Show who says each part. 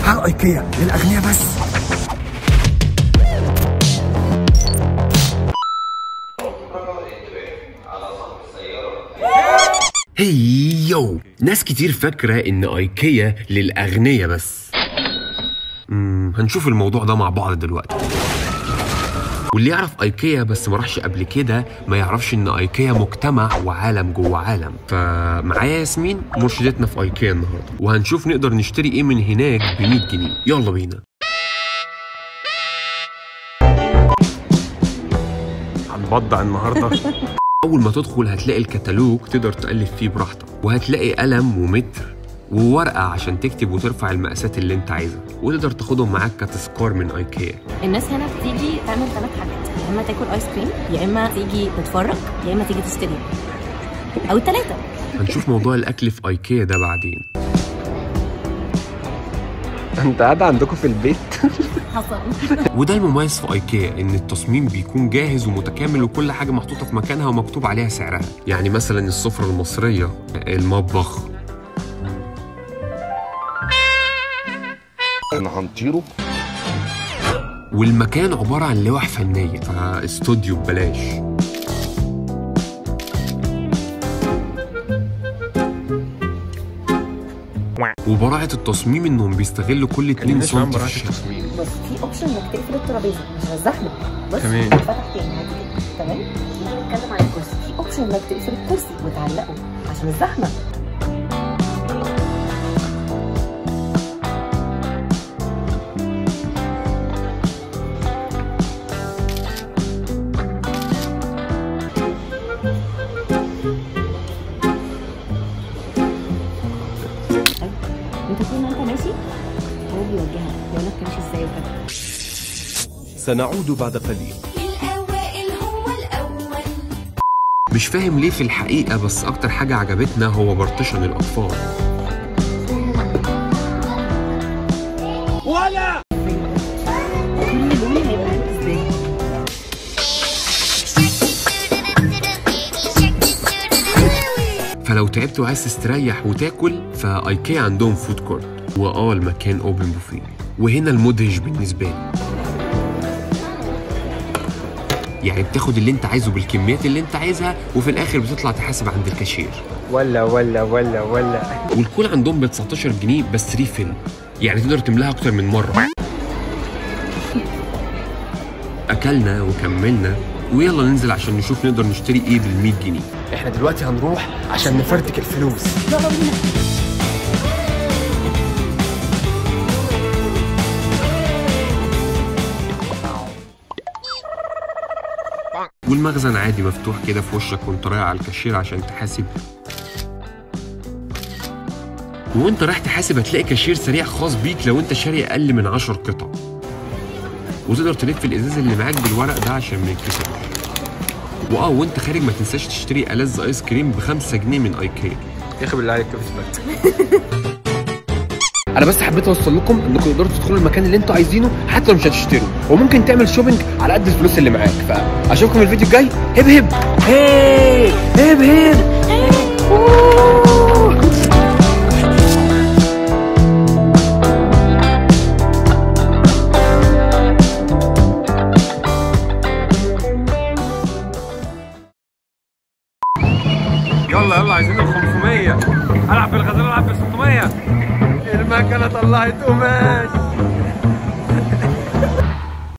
Speaker 1: اسعار ايكيا للاغنياء بس هي يو ناس كتير فاكرة إن أيكيا للأغنياء بس مم، هنشوف الموضوع ده مع بعض دلوقتي واللي يعرف ايكيا بس ما راحش قبل كده ما يعرفش ان ايكيا مجتمع وعالم جوه عالم فمعايا ياسمين مرشدتنا في ايكيا النهارده وهنشوف نقدر نشتري ايه من هناك ب 100 جنيه يلا بينا هنبضع النهارده اول ما تدخل هتلاقي الكتالوج تقدر تالف فيه براحتك وهتلاقي قلم ومتر وورقه عشان تكتب وترفع المقاسات اللي انت عايزها وتقدر تاخدهم معاك كتذكار من ايكيا
Speaker 2: الناس هنا بتيجي تعمل ثلاث حاجات يا اما تاكل ايس كريم يا اما تيجي تتفرج يا اما تيجي تشتري او الثلاثه
Speaker 1: هنشوف موضوع الاكل في ايكيا ده بعدين
Speaker 3: انت قاعد عندكم في البيت
Speaker 2: حصل
Speaker 1: وده المميز في ايكيا ان التصميم بيكون جاهز ومتكامل وكل حاجه محطوطه في مكانها ومكتوب عليها سعرها يعني مثلا السفره المصريه المطبخ
Speaker 3: احنا هنطيره
Speaker 1: والمكان عباره عن لوح فنيه فاستوديو ببلاش وبراعة التصميم انهم بيستغلوا كل 2 سم في الشاشة
Speaker 2: بص في اوبشن انك تقفل الترابيزه عشان الزحمه بص
Speaker 3: تمام.
Speaker 2: فتح تاني عادي جدا تمام نتكلم عن الكرسي في اوبشن انك تقفل الكرسي وتعلقه عشان الزحمه انت طول ما انت ماشي هو بيوجهك بيقول لك تمشي ازاي وكده
Speaker 4: سنعود بعد قليل
Speaker 5: الأوائل هو الأول
Speaker 1: مش فاهم ليه في الحقيقة بس أكتر حاجة عجبتنا هو بارتيشن الأطفال
Speaker 2: كل لون هيبقى عامل ازاي
Speaker 1: فلو تعبت وعايز تستريح وتاكل فايكيا عندهم فود كورت واه المكان اوبن بوفيه وهنا المدهش بالنسبه لي يعني بتاخد اللي انت عايزه بالكميات اللي انت عايزها وفي الاخر بتطلع تحاسب عند الكاشير
Speaker 3: ولا ولا ولا ولا
Speaker 1: والكول عندهم ب 19 جنيه بس ريفل يعني تقدر تملاها اكتر من مره اكلنا وكملنا ويلا ننزل عشان نشوف نقدر نشتري ايه بال 100 جنيه
Speaker 3: احنا دلوقتي هنروح عشان نفرتك الفلوس
Speaker 1: والمخزن عادي مفتوح كده في وشك وانت رايح على الكاشير عشان تحاسب وانت رايح تحاسب هتلاقي كاشير سريع خاص بيك لو انت شاري اقل من 10 قطع وتقدر تلف الازاز اللي معاك بالورق ده عشان ما يتكسرش واه وانت خارج ما تنساش تشتري ألذ ايس كريم ب 5 جنيه من ايكيا
Speaker 3: يا اخي بالله عليك كيف انا بس حبيت اوصل لكم انكم تقدروا تدخلوا المكان اللي انتوا عايزينه حتى لو مش هتشتروا وممكن تعمل شوبينج على قد الفلوس اللي معاك فاشوفكم الفيديو الجاي هب هب هي هب هب
Speaker 6: يلا يلا عايزين ال 500 العب بالغزاله العب بال 600
Speaker 3: المكنه طلعت قماش